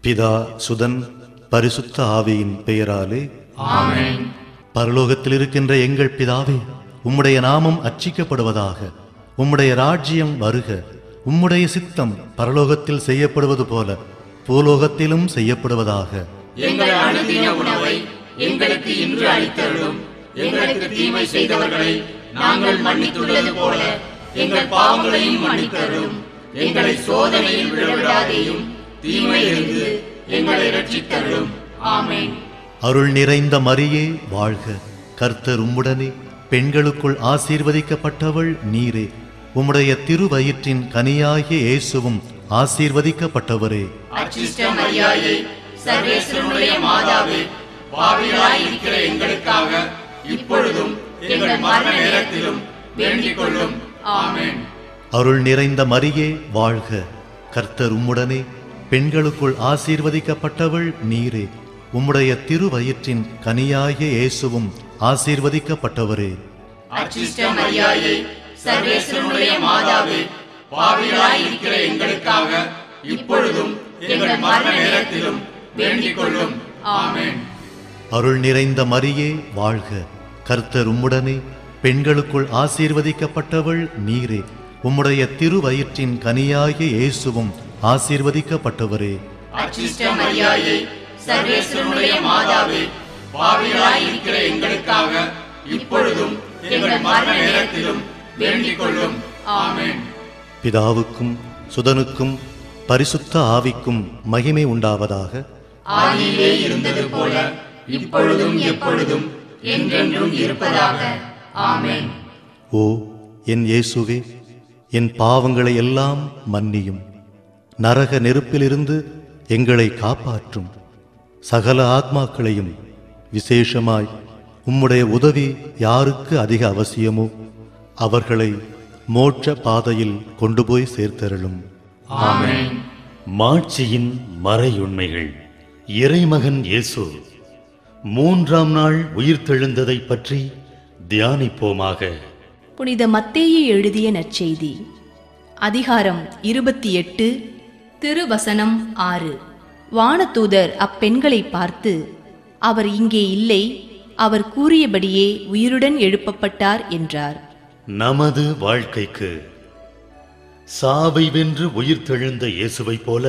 பிதா சுதன் பரிசுத்த ஆவியின் பெயராலே ஆமென் பரலோகத்தில் இருக்கின்ற எங்கள் பிதாவே உம்முடைய நாமம் அர்ச்சிக்கப்படுவதாக உம்முடைய ராஜ்யம் வருக உம்முடைய சித்தம் பரலோகத்தில் செய்யப்படுவது போல பூலோகத்திலும் செய்யப்படுவதாக எங்கள் அனுதின உணவை எங்களுக்கு இன்று அளித்தருளும் எங்களுக்கு தீமை செய்தவர்களை நாங்கள் மன்னித்துள்ளது போல எங்கள் பாவங்களையும் மன்னித்தருளும் எங்களை சோதனையில் விழவிடாதேயும் தீமையிலிருந்து எங்களை ரட்சித்தருளும் ஆமென் அருள் நிறைந்த மரியே வாழ்க கர்த்தர் உம்முடனே பெண்களுக்குள் ஆசீர்வதிக்கப்பட்டவள் நீரே உம்முடைய திருவயிற்றின் கனியாகிய இயேசுவும் ஆசீர்வதிக்கப்பட்டவரே அச்சிஷ்ட மரியாயை சர்வேஸ்வரனுடைய மாதாவே பாவிகளாய் இருக்கிற எங்களுக்காக இப்பொழுதும் எங்கள் மரண நேரத்திலும் வேண்டிக் கொள்ளும் ஆமென் அருள் நிறைந்த மரியே வாழ்க கர்த்தர் உம்முடனே பெண்களுக்குள் ஆசீர்வதிக்கப்பட்டவள் நீரே உம்முடைய திருவயிற்றின் கனியாகிய இயேசுவும் ஆசீர்வதிக்கப்பட்டவரே அச்சிஷ்ட மரியாயை சர்வேஸ்வரனுடைய மாதாவே பாவிகளாய் இருக்கிற எங்களுக்காக இப்பொழுதும் எங்கள் மரண நேரத்திலும் வேண்டிக் கொள்ளும் ஆமென் அருள் நிறைந்த மரியே வாழ்க கர்த்தர் உம்முடனே பெண்களுக்குள் ஆசீர்வதிக்கப்பட்டவள் நீரே உம்முடைய திருவயிற்றின் கனியாகிய இயேசுவும் ஆசீர்வதிக்கப்பட்டவரே அச்சிஷ்ட மரியாயை சர்வேஸ்வரனுடைய மாதாவே பாவிகளாய் இருக்கிற எங்களுக்காக இப்பொழுதும் எங்கள் மரண நேரத்திலும் வேண்டிக் கொள்ளும் ஆமென் பிதாவுக்கும் சுதனுக்கும் பரிசுத்த ஆவிக்கும் மகிமை உண்டாவதாக ஆதியிலே இருந்தது போல இப்பொழுதும் எப்பொழுதும் என்றென்றும் இருப்பதாக ஆமென் ஓ என் இயேசுவே என் பாவங்களை எல்லாம் மன்னியும் நரக நெருப்பிலிருந்து எங்களை காப்பாற்றும் சகல ஆத்மாக்களையும் விசேஷமாய் உம்முடைய உதவி யாருக்கு அதிக அவசியமோ அவர்களை மோட்ச பாதையில் கொண்டு போய் சேர்த்தருளும் ஆமென் மாட்சியின் மறையுண்மைகள் இறைமகன் இயேசு மூன்றாம் நாள் உயிர்த்தெழுந்ததை பற்றி தியானிப்போமாக புனித மத்தேயு எழுதிய நற்செய்தி அதிகாரம் இருபத்தி எட்டு திருவசனம் ஆறு வானதூதர் அப்பெண்களை பார்த்து அவர் இங்கே இல்லை அவர் கூறியபடியே உயிருடன் எழுப்பப்பட்டார் என்றார் நமது வாழ்க்கைக்கு சாவை வென்று உயிர்த்தெழுந்த இயேசுவைப் போல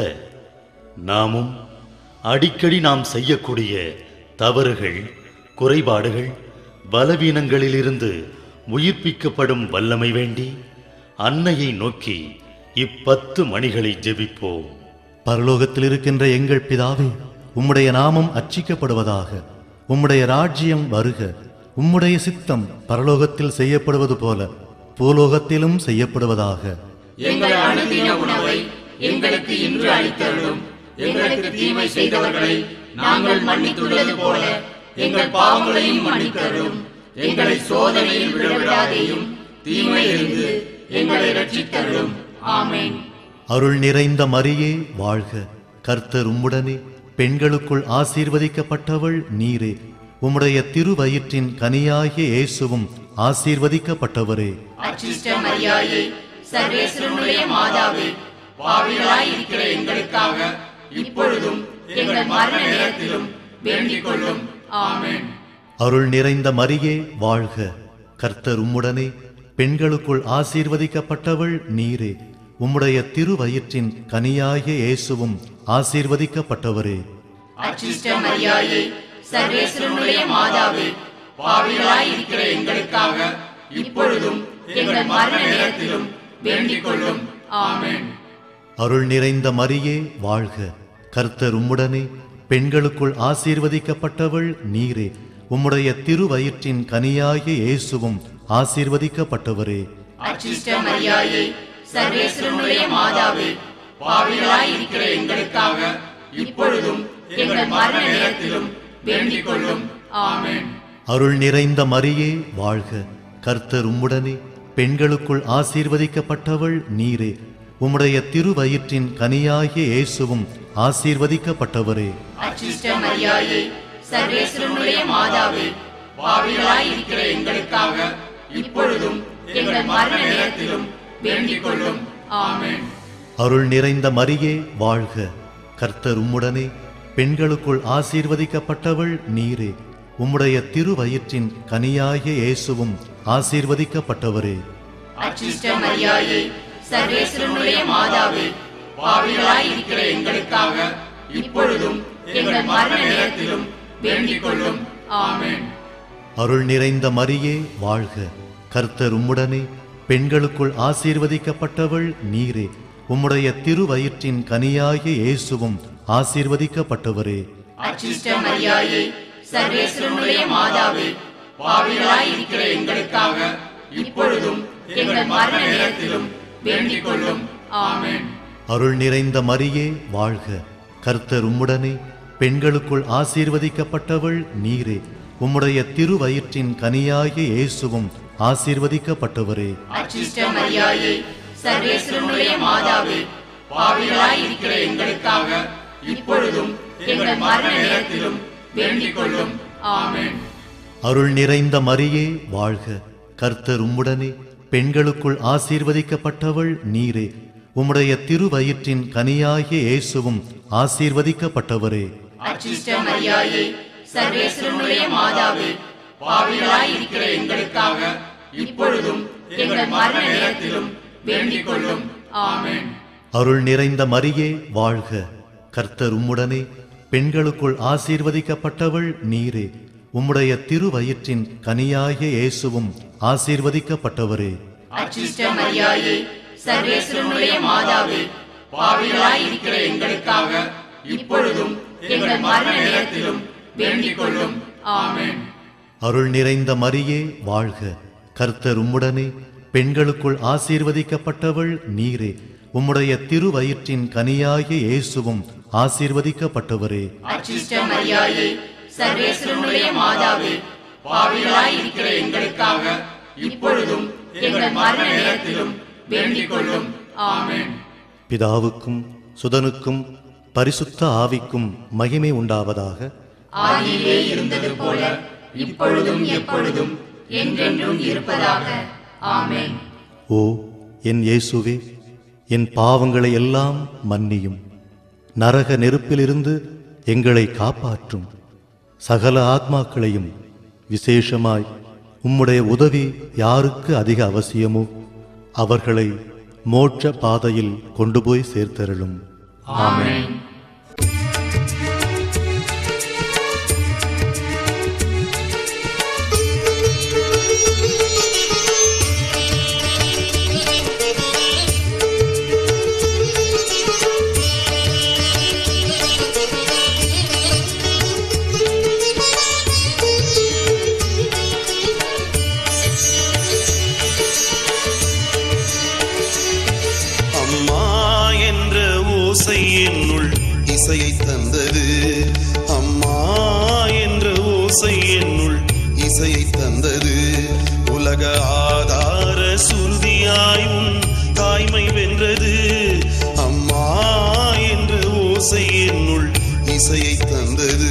நாமும் அடிக்கடி நாம் செய்யக்கூடிய தவறுகள் குறைபாடுகள் பலவீனங்களிலிருந்து உயிர்ப்பிக்கப்படும் வல்லமை வேண்டி அன்னையை நோக்கி இப்பத்து மணிகளை ஜெபிப்போம் பரலோகத்தில் இருக்கின்ற எங்கள் பிதாவே உம்முடைய நாமம் அர்ச்சிக்கப்படுவதாக உம்முடைய ராஜ்யம் வருக உம்முடைய சித்தம் பரலோகத்தில் செய்யப்படுவது போல பூலோகத்திலும் செய்யப்படுவதாக எங்கள் அனுதின உணவை எங்களுக்கு இன்று அளித்தருளும் எங்களுக்கு தீமை செய்தவர்களை நாங்கள் மன்னித்துள்ளது போல எங்கள் பாவங்களையும் மன்னித்தருளும் எங்களை சோதனையில் விழவிடாதேயும் தீமையிலிருந்து எங்களை ரட்சித்தருளும் ஆமென் அருள் நிறைந்த மரியே வாழ்க கர்த்தர் உம்முடனே பெண்களுக்குள் ஆசீர்வதிக்கப்பட்டவள் நீரே உம்முடைய திருவயிற்றின் கனியாகிய இயேசுவும் ஆசீர்வதிக்கப்பட்டவரே அச்சிஷ்ட மரியாயை சர்வேஸ்வரனுடைய மாதாவே பாவிகளாய் இருக்கிற எங்களுக்காக இப்பொழுதும் எங்கள் மரண நேரத்திலும் வேண்டிக் கொள்ளும் ஆமென் அருள் நிறைந்த மரியே வாழ்க கர்த்தர் உம்முடனே பெண்களுக்குள் ஆசீர்வதிக்கப்பட்டவள் நீரே உம்முடைய திருவயிற்றின் கனியாகிய இயேசுவும் ஆசீர்வதிக்கப்பட்டவரே அச்சிஷ்ட மரியாயை சர்வேஸ்வரனுடைய மாதாவே பாவிகளாய் இருக்கிற எங்களுக்காக இப்பொழுதும் எங்கள் மரண நேரத்திலும் வேண்டிக் கொள்ளும் ஆமென் அருள் நிறைந்த மரியே வாழ்க கர்த்தர் உம்முடனே பெண்களுக்குள் ஆசீர்வதிக்கப்பட்டவள் நீரே உம்முடைய திருவயிற்றின் கனியாகிய இயேசுவும் ஆசீர்வதிக்கப்பட்டவரே அச்சிஷ்ட மரியாயை சர்வேஸ்வரனுடைய மாதாவே பாவிகளாய் இருக்கிற எங்களுக்காக இப்பொழுதும் எங்கள் மரண நேரத்திலும் வேண்டிக் கொள்ளும் ஆமென் அருள் நிறைந்த மரியே வாழ்க கர்த்தர் உம்முடனே பெண்களுக்குள் ஆசீர்வதிக்கப்பட்டவள் நீரே உம்முடைய திருவயிற்றின் கனியாகிய இயேசுவும் ஆசீர்வதிக்கப்பட்டவரே அச்சிஷ்ட மரியாயை சர்வேஸ்வரனுடைய மாதாவே பாவிகளாய் இருக்கிற எங்களுக்காக இப்பொழுதும் எங்கள் மரண நேரத்திலும் வேண்டிக் கொள்ளும் ஆமென் அருள் நிறைந்த மரியே வாழ்க கர்த்தர் உம்முடனே பெண்களுக்குள் ஆசீர்வதிக்கப்பட்டவள் நீரே உம்முடைய திருவயிற்றின் கனியாகிய இயேசுவும் ஆசீர்வதிக்கப்பட்டவரே அச்சிஷ்ட மரியாயே சர்வேஸ்வரனுடைய மாதாவே பாவிகளாய் இருக்கிற எங்களுக்காக இப்பொழுதும் எங்கள் மரண நேரத்திலும் வேண்டிக் கொள்ளும் ஆமென் அருள் நிறைந்த மரியே வாழ்க கர்த்தர் உம்முடனே பெண்களுக்குள் ஆசீர்வதிக்கப்பட்டவள் நீரே உம்முடைய திருவயிற்றின் கனியாகிய இயேசுவும் ஆசீர்வதிக்கப்பட்டவரே அச்சிஷ்ட மரியாயே சர்வேஸ்வரனுடைய மாதாவே பாவிகளாய் இருக்கிற எங்களுக்காக இப்பொழுதும் எங்கள் மரண நேரத்திலும் வேண்டிக் கொள்ளும் ஆமென் அருள் நிறைந்த மரியே வாழ்க கர்த்தர் உம்முடனே பெண்களுக்குள் ஆசீர்வதிக்கப்பட்டவள் நீரே உம்முடைய திருவயிற்றின் கனியாகிய இயேசுவும் ஆசீர்வதிக்கப்பட்டவரே அச்சிஷ்ட மரியாயே சர்வேஸ்வரனுடைய மாதாவே பாவிகளாய் இருக்கிற எங்களுக்காக இப்பொழுதும் எங்கள் மரண நேரத்திலும் வேண்டிக் கொள்ளும் ஆமென் அருள் நிறைந்த மரியே வாழ்க கர்த்தர் உம்முடனே பெண்களுக்குள் ஆசீர்வதிக்கப்பட்டவள் நீரே உம்முடைய திருவயிற்றின் கனியாகிய இயேசுவும் ஆசீர்வதிக்கப்பட்டவரே அச்சிஷ்ட மரியாயே சர்வேஸ்வரனுடைய மாதாவே பாவிகளாய் இருக்கிற எங்களுக்காக இப்பொழுதும் எங்கள் மரண நேரத்திலும் வேண்டிக் கொள்ளும் ஆமென் அருள் நிறைந்த மரியே வாழ்க கர்த்தர் உம்முடனே பெண்களுக்குள் ஆசீர்வதிக்கப்பட்டவள் நீரே உம்முடைய திருவயிற்றின் கனியாகிய இயேசுவும் ஆசீர்வதிக்கப்பட்டவரே அச்சிஷ்ட மரியாயே சர்வேஸ்வரனுடைய மாதாவே பாவிகளாய் இருக்கிற எங்களுக்காக இப்பொழுதும் எங்கள் மரண நேரத்திலும் வேண்டிக் கொள்ளும் ஆமென் அருள் நிறைந்த மரியே வாழ்க கர்த்தர் உம்முடனே பெண்களுக்குள் ஆசீர்வதிக்கப்பட்டவள் நீரே உம்முடைய திருவயிற்றின் கனியாகிய இயேசுவும் ஆசீர்வதிக்கப்பட்டவரே அச்சிஷ்ட மரியாயே சர்வேஸ்வரனுடைய மாதாவே பாவிகளாய் இருக்கிற எங்களுக்காக இப்பொழுதும் எங்கள் மரண நேரத்திலும் வேண்டிக் கொள்ளும் ஆமென் பிதாவுக்கும் சுதனுக்கும் பரிசுத்த ஆவிக்கும் மகிமை உண்டாவதாக ஆதியிலே இருந்தது போல இப்பொழுதும் எப்பொழுதும் என்றென்றும் இருப்பதாக ஆமென் ஓ என் இயேசுவே என் பாவங்களை எல்லாம் மன்னியும் நரக நெருப்பிலிருந்து எங்களை காப்பாற்றும் சகல ஆத்மாக்களையும் விசேஷமாய் உம்முடைய உதவி யாருக்கு அதிக அவசியமோ அவர்களை மோட்ச பாதையில் கொண்டு போய் சேர்த்தருளும் ஆமென் அம்மா என்ற ஓசை என்னுள் இசையை தந்தது அம்மா என்ற ஓசை என்னுள் இசையை தந்தது உலக ஆதார சுருதியாய் உன் தாய்மை வென்றது அம்மா என்ற ஓசை என்னுள் இசையை தந்தது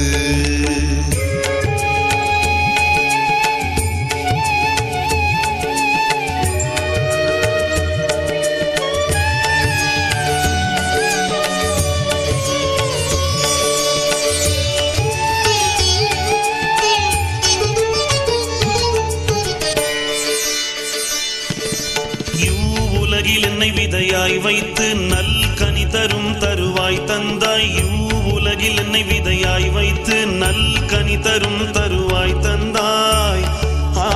இவ்வுலகில் என்னை விதையாய் வைத்து நல் கனி தரும் தருவாய் தந்தாய் இவ்வுலகில் என்னை விதையாய் வைத்து நல் கனி தரும் தருவாய் தந்தாய் ஆ,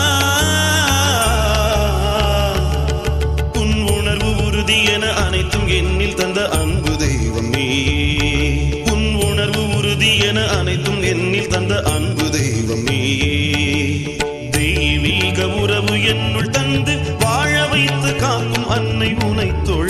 உன் உணர்வு உறுதி என அனைத்தும் என்னில் தந்த அன்பு தெய்வம் நீ உன் உணர்வு உறுதி என அனைத்தும் என்னில் தந்த அன்பு தெய்வம் நீ தெய்வீக உறவு என்னுள் தந்து வாழ வைத்து காக்கும் அன்னை உனை தொழ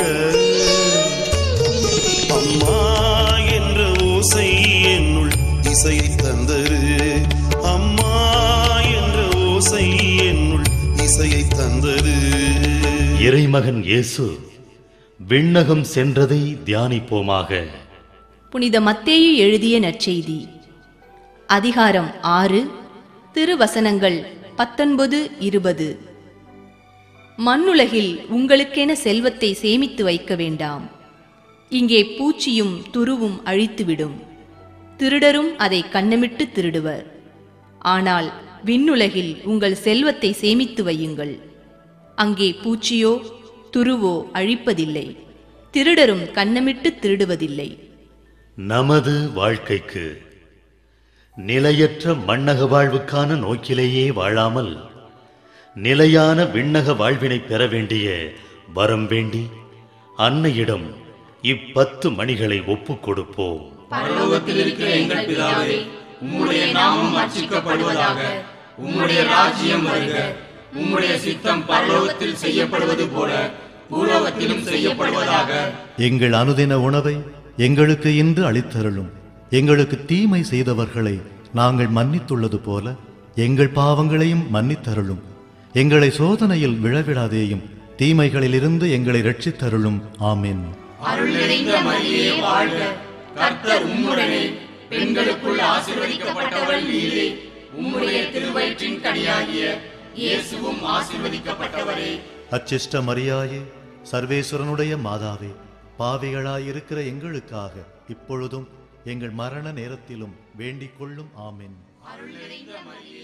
அம்மா என்ற ஓசை என்னுள் இசையை தந்தரு அம்மா என்ற ஓசை என்னுள் இசையை தந்தரு இறைமகன் இயேசு விண்ணகம் சென்றதை தியானிப்போமாக புனித மத்தேயு எழுதிய நற்செய்தி அதிகாரம் ஆறு திருவசனங்கள் பத்தொன்பது இருபது மண்ணுலகில் உங்களுக்கென செல்வத்தை சேமித்து வைக்க வேண்டாம் இங்கே பூச்சியும் துருவும் அழித்துவிடும் திருடரும் அதை கண்ணமிட்டு திருடுவர் ஆனால் விண்ணுலகில் உங்கள் செல்வத்தை சேமித்து வையுங்கள் அங்கே பூச்சியோ துருவோ அழிப்பதில்லை திருடரும் கண்ணமிட்டு திருடுவதில்லை நமது வாழ்க்கைக்கு நிலையற்ற மண்ணக வாழ்வுக்கான நோக்கிலேயே வாழாமல் நிலையான விண்ணக வாழ்வினை பெற வேண்டிய வரம் வேண்டி அன்னையிடம் இப்பத்து மணிகளை ஒப்புக் கொடுப்போம் பரலோகத்தில் இருக்கிற எங்கள் பிதாவே உம்முடைய நாமம் அர்ச்சிக்கப்படுவதாக உம்முடைய ராஜ்யம் வருக உம்முடைய சித்தம் பரலோகத்தில் செய்யப்படுவது போல பூலோகத்திலும் செய்யப்படுவதாக எங்கள் அனுதின உணவை எங்களுக்கு இன்று அளித்தருளும் எங்களுக்கு தீமை செய்தவர்களை நாங்கள் மன்னித்துள்ளது போல எங்கள் பாவங்களையும் மன்னித்தருளும் எங்களை சோதனையில் விழவிடாதேயும் தீமைகளிலிருந்து எங்களை ரட்சித்தருளும் ஆமென் அருள் நிறைந்த மரியே வாழ்க கர்த்தர் உம்முடனே பெண்களுக்குள் ஆசீர்வதிக்கப்பட்டவள் நீரே உம்முடைய திருவயிற்றின் கனியாகிய இயேசுவும் ஆசீர்வதிக்கப்பட்டவரே அச்சிஷ்ட மரியாயே சர்வேஸ்வரனுடைய மாதாவே பாவிகளாயிருக்கிற எங்களுக்காக இப்பொழுதும் எங்கள் மரண நேரத்திலும் வேண்டிக் கொள்ளும் ஆமென் அருள் நிறைந்த மரியே